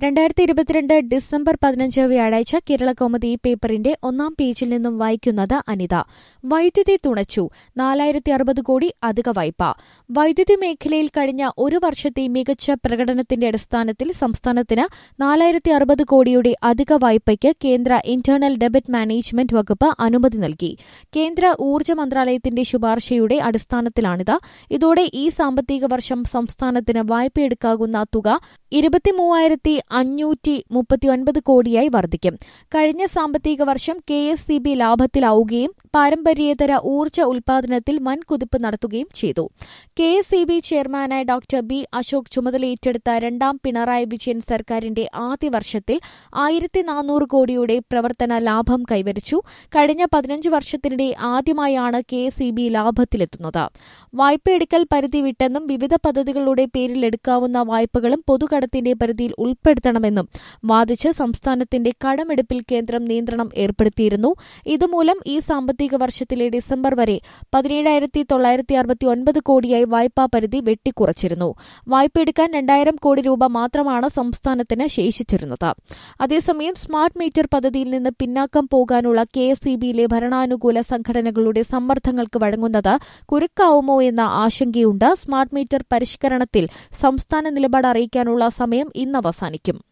രണ്ടായിരത്തി ഇരുപത്തിരണ്ട് ഡിസംബർ പതിനഞ്ച് വ്യാഴാഴ്ച കേരള കൗമുദി പേപ്പറിന്റെ ഒന്നാം പേജിൽ നിന്നും വായിക്കുന്നത് അനിത വൈദ്യുതി തുണച്ചു നാലായിരത്തി അറുപത് കോടി അധിക വായ്പ വൈദ്യുതി മേഖലയിൽ കഴിഞ്ഞ ഒരു വർഷത്തെ മികച്ച പ്രകടനത്തിന്റെ അടിസ്ഥാനത്തിൽ സംസ്ഥാനത്തിന് നാലായിരത്തി അറുപത് കോടിയുടെ അധിക വായ്പയ്ക്ക് കേന്ദ്ര ഇന്റേണൽ ഡെബിറ്റ് മാനേജ്മെന്റ് വകുപ്പ് അനുമതി നൽകി കേന്ദ്ര ഊർജ്ജ മന്ത്രാലയത്തിന്റെ ശുപാർശയുടെ അടിസ്ഥാനത്തിലാണിത് ഇതോടെ ഈ സാമ്പത്തിക വർഷം സംസ്ഥാനത്തിന് വായ്പയെടുക്കാവുന്ന തുക ഇരുപത്തിമൂവായിരത്തി അഞ്ഞൂറ്റി മുപ്പത്തിയൊൻപത് കോടിയായി വർദ്ധിക്കും കഴിഞ്ഞ സാമ്പത്തിക വർഷം കെ എസ് സി ബി ലാഭത്തിലാവുകയും പാരമ്പര്യേതര ഊർജ്ജ ഉൽപാദനത്തിൽ വൻ കുതിപ്പ് നടത്തുകയും ചെയ്തു കെ എസ് സി ബി ചെയർമാനായ ഡോക്ടർ ബി അശോക് ചുമതലയേറ്റെടുത്ത രണ്ടാം പിണറായി വിജയൻ സർക്കാരിന്റെ ആദ്യ വർഷത്തിൽ ആയിരത്തി നാനൂറ് കോടിയുടെ പ്രവർത്തന ലാഭം കൈവരിച്ചു കഴിഞ്ഞ പതിനഞ്ച് വർഷത്തിനിടെ ആദ്യമായാണ് കെ എസ് സി ബി ലാഭത്തിലെത്തുന്നത് വായ്പയെടുക്കൽ പരിധി വിട്ടെന്നും വിവിധ പദ്ധതികളുടെ പേരിൽ എടുക്കാവുന്ന വായ്പകളും പൊതുകടത്തിന്റെ പരിധിയിൽ ഉൾപ്പെടുത്തണമെന്നും വാദിച്ച് സംസ്ഥാനത്തിന്റെ കടമെടുപ്പിൽ കേന്ദ്രം നിയന്ത്രണം ഏർപ്പെടുത്തിയിരുന്നു ഇതുമൂലം ഈ സാമ്പത്തിക വർഷത്തിലെ ഡിസംബർ വരെ പതിനേഴായിരത്തി തൊള്ളായിരത്തി അറുപത്തി ഒൻപത് കോടിയായി വായ്പാ പരിധി വെട്ടിക്കുറച്ചിരുന്നു വായ്പയെടുക്കാൻ രണ്ടായിരം കോടി രൂപ മാത്രമാണ് സംസ്ഥാനത്തിന് ശേഷിച്ചിരുന്നത് അതേസമയം സ്മാർട്ട് മീറ്റർ പദ്ധതിയിൽ നിന്ന് പിന്നാക്കം പോകാനുള്ള കെ എസ് ഇ ബിയിലെ ഭരണാനുകൂല സംഘടനകളുടെ സമ്മർദ്ദങ്ങൾക്ക് വഴങ്ങുന്നത് കുരുക്കാവുമോ എന്ന ആശങ്കയുണ്ട് സ്മാർട്ട് മീറ്റർ പരിഷ്കരണത്തിൽ സംസ്ഥാന നിലപാട് അറിയിക്കാനുള്ള സമയം ഇന്ന് അവസാനിക്കും